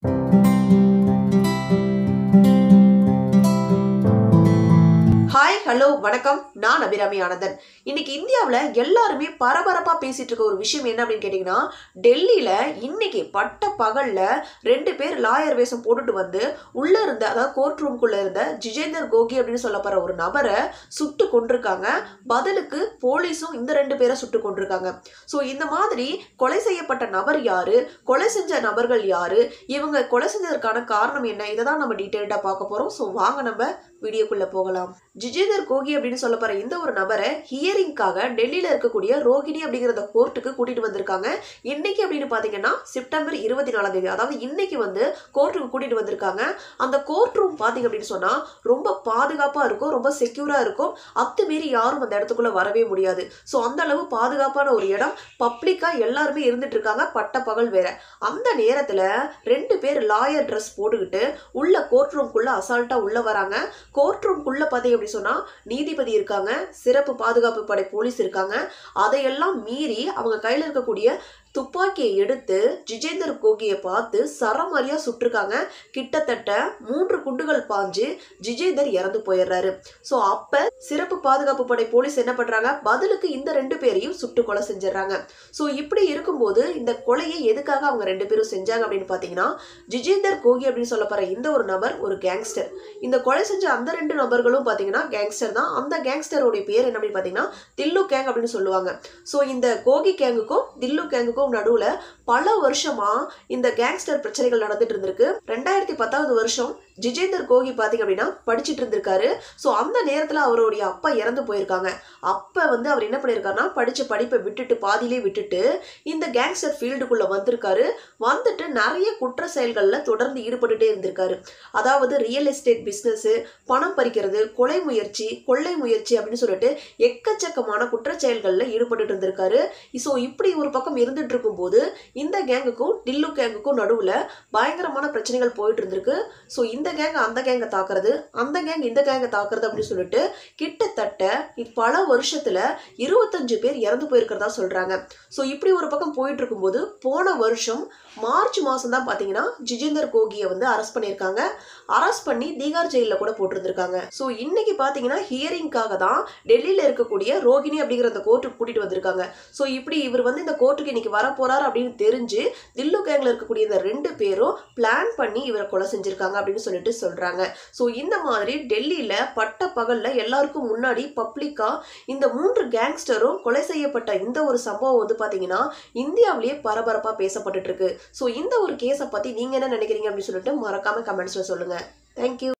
hi hello வணக்கம் நான் அபிராமி ஆனந்தன் இன்னைக்கு இந்தியாவில் எல்லாருமே பரபரப்பாக பேசிட்டு இருக்க ஒரு விஷயம் என்ன அப்படின்னு கேட்டிங்கன்னா டெல்லியில் இன்னைக்கு பட்ட பகலில் ரெண்டு பேர் லாயர் வேஷம் போட்டுட்டு வந்து உள்ளே இருந்த அதாவது கோர்ட் ரூம்குள்ளே இருந்த ஜிஜேந்தர் கோகி அப்படின்னு சொல்லப்படுற ஒரு நபரை சுட்டு கொண்டிருக்காங்க பதிலுக்கு போலீஸும் இந்த ரெண்டு பேரை சுட்டு கொண்டிருக்காங்க ஸோ இந்த மாதிரி கொலை செய்யப்பட்ட நபர் யாரு கொலை செஞ்ச நபர்கள் யாரு இவங்க கொலை செஞ்சதற்கான காரணம் என்ன இதை தான் நம்ம டீட்டெயில்டாக பார்க்க போகிறோம் ஸோ வாங்க நம்ம வீடியோக்குள்ள போகலாம் ஜிஜேந்தர் கோகி அப்படின்னு சொல்லப்படுற இந்த ஒரு நபரை ஹியரிங்காக டெல்லியில இருக்கக்கூடிய ரோகிணி அப்படிங்கிற கோர்ட்டுக்கு கூட்டிட்டு வந்திருக்காங்க இன்னைக்கு அப்படின்னு பாத்தீங்கன்னா செப்டம்பர் இருபத்தி நாலாம் தேதி அதாவது இன்னைக்கு வந்து கோர்ட்டுக்கு கூட்டிட்டு வந்திருக்காங்க அந்த கோர்ட் ரூம் பாத்தீங்க அப்படின்னு சொன்னா ரொம்ப பாதுகாப்பா இருக்கும் ரொம்ப செக்யூரா இருக்கும் அத்துமீறி யாரும் அந்த இடத்துக்குள்ள வரவே முடியாது ஸோ அந்த அளவு பாதுகாப்பான ஒரு இடம் பப்ளிக்கா எல்லாருமே இருந்துட்டு இருக்காங்க பட்ட பகல் வேற அந்த நேரத்துல ரெண்டு பேர் லாயர் ட்ரெஸ் போட்டுக்கிட்டு உள்ள கோர்ட் ரூம்குள்ள அசால்ட்டா உள்ள வராங்க கோர்ட் ரூம்குள்ள பார்த்தீங்க அப்படி சொன்னா நீதிபதி இருக்காங்க சிறப்பு பாதுகாப்பு படை போலீஸ் இருக்காங்க அதையெல்லாம் மீறி அவங்க கையில இருக்கக்கூடிய துப்பாக்கியை எடுத்து ஜிஜேந்தர் கோகியை பார்த்து சரமாரியா சுட்டிருக்காங்க கிட்டத்தட்ட மூன்று குண்டுகள் பாஞ்சு ஜிஜேந்தர் இறந்து போயிடுறாரு ஸோ அப்ப சிறப்பு பாதுகாப்பு படை போலீஸ் என்ன பண்றாங்க பதிலுக்கு இந்த ரெண்டு பேரையும் சுட்டு கொலை செஞ்சிடறாங்க ஸோ இப்படி இருக்கும்போது இந்த கொலையை எதுக்காக அவங்க ரெண்டு பேரும் செஞ்சாங்க அப்படின்னு பார்த்தீங்கன்னா ஜிஜேந்தர் கோகி அப்படின்னு சொல்லப்படுற இந்த ஒரு நபர் ஒரு கேங்ஸ்டர் இந்த கொலை செஞ்ச அந்த ரெண்டு நபர்களும் பார்த்தீங்கன்னா கேங்ஸ்டர் தான் அந்த கேங்ஸ்டருடைய பேர் என்ன அப்படின்னு பார்த்தீங்கன்னா தில்லு கேங் அப்படின்னு சொல்லுவாங்க ஸோ இந்த கோகி கேங்குக்கும் தில்லு கேங்குக்கும் நடுவில் பல வருஷமா இந்த கேங்ஸ்டர் பிரச்சனைகள் நடந்துட்டு இருந்திருக்கு ரெண்டாயிரத்தி பத்தாவது வருஷம் ஜிஜேந்தர் கோகி பார்த்தீங்க அப்படின்னா படிச்சுட்டு இருந்திருக்காரு ஸோ அந்த நேரத்தில் அவருடைய அப்பா இறந்து போயிருக்காங்க அப்போ வந்து அவர் என்ன பண்ணியிருக்காருன்னா படித்த படிப்பை விட்டுட்டு பாதியிலே விட்டுட்டு இந்த கேங்ஸ்டர் ஃபீல்டுக்குள்ளே வந்திருக்காரு வந்துட்டு நிறைய குற்ற செயல்களில் தொடர்ந்து ஈடுபட்டுட்டே இருந்திருக்காரு அதாவது ரியல் எஸ்டேட் பிஸ்னஸ்ஸு பணம் பறிக்கிறது கொலை முயற்சி கொள்ளை முயற்சி அப்படின்னு சொல்லிட்டு எக்கச்சக்கமான குற்ற செயல்களில் ஈடுபட்டுட்டு இருந்திருக்காரு ஸோ இப்படி ஒரு பக்கம் இருந்துட்டு இருக்கும்போது இந்த கேங்குக்கும் டில்லு கேங்குக்கும் நடுவில் பயங்கரமான பிரச்சனைகள் போயிட்டு இருந்திருக்கு ஸோ இந்த கேங் அந்த கேங்கை தாக்குறது அந்த கேங் இந்த கேங்கை தாக்குறது அப்படின்னு சொல்லிட்டு கிட்டத்தட்ட இப் பல வருஷத்துல இருபத்தஞ்சு பேர் இறந்து போயிருக்கிறதா சொல்றாங்க ஸோ இப்படி ஒரு பக்கம் போயிட்டு இருக்கும்போது போன வருஷம் மார்ச் மாதம் தான் பார்த்தீங்கன்னா ஜிஜேந்தர் கோகியை வந்து அரெஸ்ட் பண்ணியிருக்காங்க அரெஸ்ட் பண்ணி தீகார் ஜெயிலில் கூட போட்டிருந்திருக்காங்க ஸோ இன்னைக்கு பார்த்தீங்கன்னா ஹியரிங்காக தான் டெல்லியில் இருக்கக்கூடிய ரோகிணி அப்படிங்கிற அந்த கோர்ட்டுக்கு கூட்டிட்டு வந்திருக்காங்க ஸோ இப்படி இவர் வந்து இந்த கோர்ட்டுக்கு இன்னைக்கு வர போறாரு அப்படின்னு தெரிஞ்சு தில்லு கேங்ல இருக்கக்கூடிய இந்த ரெண்டு பேரும் பிளான் பண்ணி இவரை கொலை செஞ்சிருக்காங்க அப்படின்னு சொல்லிட்டு சொல்றாங்க ஸோ இந்த மாதிரி டெல்லியில பட்ட பகல்ல எல்லாருக்கும் முன்னாடி பப்ளிக்கா இந்த மூன்று கேங்ஸ்டரும் கொலை செய்யப்பட்ட இந்த ஒரு சம்பவம் வந்து பாத்தீங்கன்னா இந்தியாவிலேயே பரபரப்பா பேசப்பட்டுட்டு இருக்கு ஸோ இந்த ஒரு கேஸை பத்தி நீங்க என்ன நினைக்கிறீங்க அப்படின்னு சொல்லிட்டு மறக்காம கமெண்ட்ஸ்ல சொல்லுங்க தேங்க்யூ